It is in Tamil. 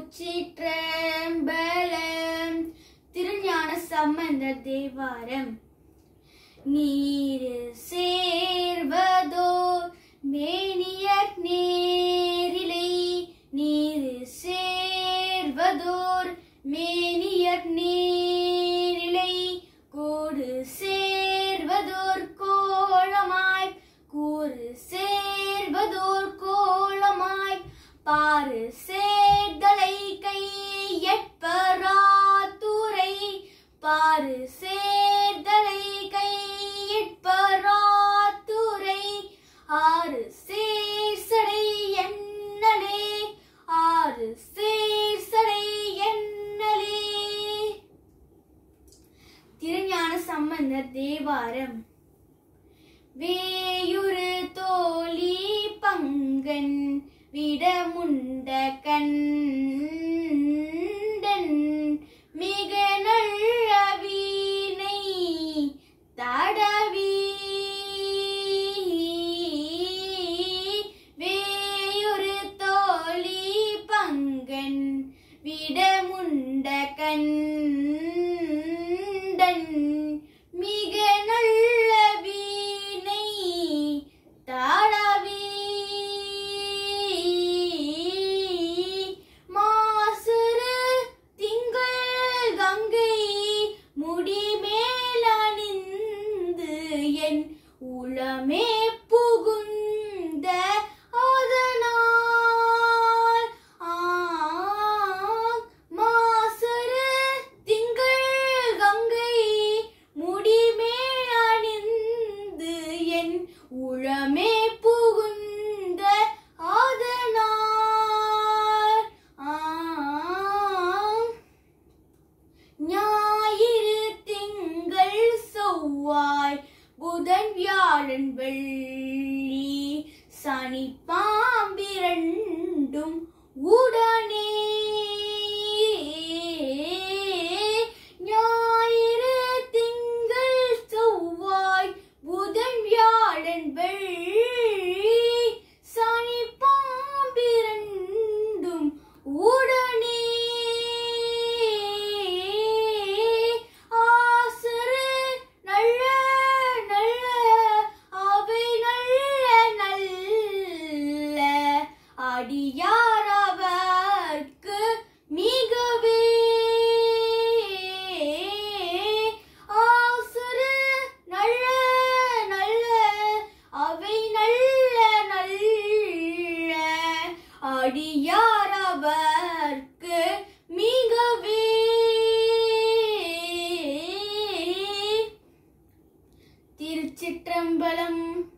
திருச்சிற்றம்பலம் திருஞான சம்பந்த தேவாரம் நீர் சேர்வதோர் மேனியர் நேரிலை நீர் சேர்வதோர் மேனியர் நேரிலை கோடு சேர்வதோர் கோலமாய் கூறு சேர்வதோர் கோலமாய் பாரு சேர்தலை கையற்பராத்துரை பாரு சேர்தலை கையற்பராத்துரை ஆறு சேர்சடை எண்ணலே ஆறு சேர்சடை எண்ணலே திருஞான சம்பந்தர் தேவாரம் வேயுறு தோழி பங்கன் விடமுண்ட கண்டன் மிக நல்ல வீணை தடவி வேயுறு தோழி பங்கன் விடமுண்ட கண்டன் மிக நல்ல வீணை தாழவி மாசுரு திங்கள் கங்கை முடிமேலணிந்து என் உளமே புகுந்த அதனால் ஆங் மாசரு திங்கள் கங்கை முடிமேலணிந்து என் உளமே புகுந்த அதனால் ஆங் ஞாயிறு திங்கள் செவ்வாய் புதன் வியாழன் வெள்ளி சனி பாம்பிரண்டும் உடனே ஞாயிறு திங்கள் செவ்வாய் புதன் வியாழன் வெள்ளி சனி பாம்பிரண்டும் உடனே ஆசரு நல்ல நல்ல அவை நல்ல நல்ல அடியாரவர்க்கு மிகவே ஆசரு நல்ல நல்ல அவை நல்ல நல்ல அடியாரவர்க்கு மிகவே திருச்சிற்றம்பலம்